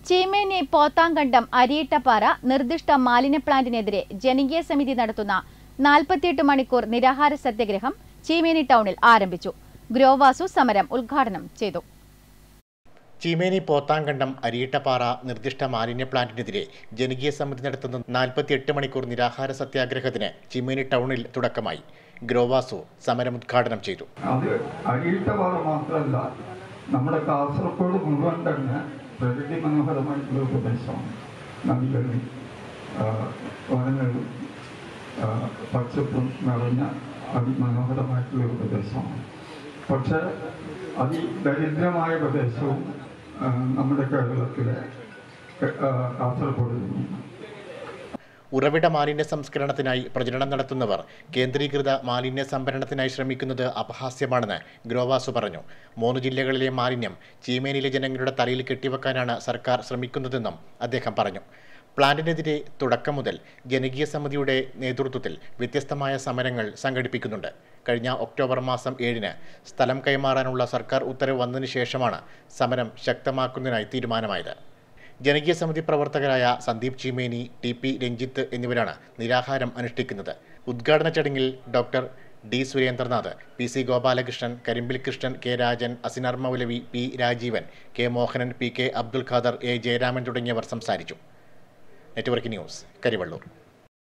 ചീമേനി പോത്താങ്കണ്ടം അരിയിട്ടപ്പാറ നിർദ്ദിഷ്ട മാലിന്യ പ്ലാന്റിനെതിരെ ജനകീയ സമിതി നടത്തുന്ന നാൽപ്പത്തിയെട്ട് മണിക്കൂർ നിരാഹാര സത്യാഗ്രഹം ചീമേനി ടൗണിൽ ആരംഭിച്ചു ഗ്രോവാസു സമരം ഉദ്ഘാടനം ചെയ്തു ചീമേനി പോത്താങ്കണ്ടം അരിയിട്ടപ്പാറ നിർദ്ദിഷ്ട മാലിന്യ പ്ലാന്റിനെതിരെ ജനകീയ സമിതി നടത്തുന്ന നാൽപ്പത്തിയെട്ട് മണിക്കൂർ നിരാഹാര സത്യാഗ്രഹത്തിന് ചീമേനി ടൗണിൽ തുടക്കമായി ഗ്രോവാസു സമരം ഉദ്ഘാടനം ചെയ്തു അത് അരിയിട്ടപാറ മാത്രമല്ല നമ്മുടെ കാസർഗോഡ് മുഴുവൻ തന്നെ പ്രകൃതി മനോഹരമായിട്ടുള്ള ഒരു പ്രദേശമാണ് നദികളും ആ, വനങ്ങളും ആ, പച്ചപ്പും നിറഞ്ഞ അതിമനോഹരമായിട്ടുള്ള ഒരു പ്രദേശമാണ് പക്ഷേ അതിദരിദ്രമായ പ്രദേശവും ആ, നമ്മുടെ കേരളത്തിലെ ആ, കാസർഗോഡ് തന്നെയാണ് ഉറവിട മാലിന്യ സംസ്കരണത്തിനായി പ്രചരണം നടത്തുന്നവർ കേന്ദ്രീകൃത മാലിന്യ സംഭരണത്തിനായി ശ്രമിക്കുന്നത് അപഹാസ്യമാണെന്ന് ഗ്രോവാസു പറഞ്ഞു മൂന്ന് ജില്ലകളിലെ മാലിന്യം ചീമേനിയിലെ ജനങ്ങളുടെ തലയിൽ കെട്ടിവെക്കാനാണ് സർക്കാർ ശ്രമിക്കുന്നതെന്നും അദ്ദേഹം പറഞ്ഞു പ്ലാന്റിനെതിരെ തുടക്കം മുതൽ ജനകീയ സമിതിയുടെ നേതൃത്വത്തിൽ വ്യത്യസ്തമായ സമരങ്ങൾ സംഘടിപ്പിക്കുന്നുണ്ട് കഴിഞ്ഞ ഒക്ടോബർ മാസം ഏഴിന് സ്ഥലം കൈമാറാനുള്ള സർക്കാർ ഉത്തരവ് വന്നതിന് ശേഷമാണ് സമരം ശക്തമാക്കുന്നതിനായി തീരുമാനമായത് ജനകീയ സമിതി പ്രവർത്തകരായ സന്ദീപ് ചീമേനി ടി പി രഞ്ജിത്ത് എന്നിവരാണ് നിരാഹാരം അനുഷ്ഠിക്കുന്നത് ഉദ്ഘാടന ചടങ്ങിൽ doctor D Surendranath P C Gopalakrishnan Karimbil Krishnan K Rajan Asinar Moulavi P Rajeevan K Mohanan P K Abdul Khader A Jayaraman തുടങ്ങിയവർ സംസാരിച്ചു നെറ്റ്വർക്ക് ന്യൂസ് കരിവള്ളൂർ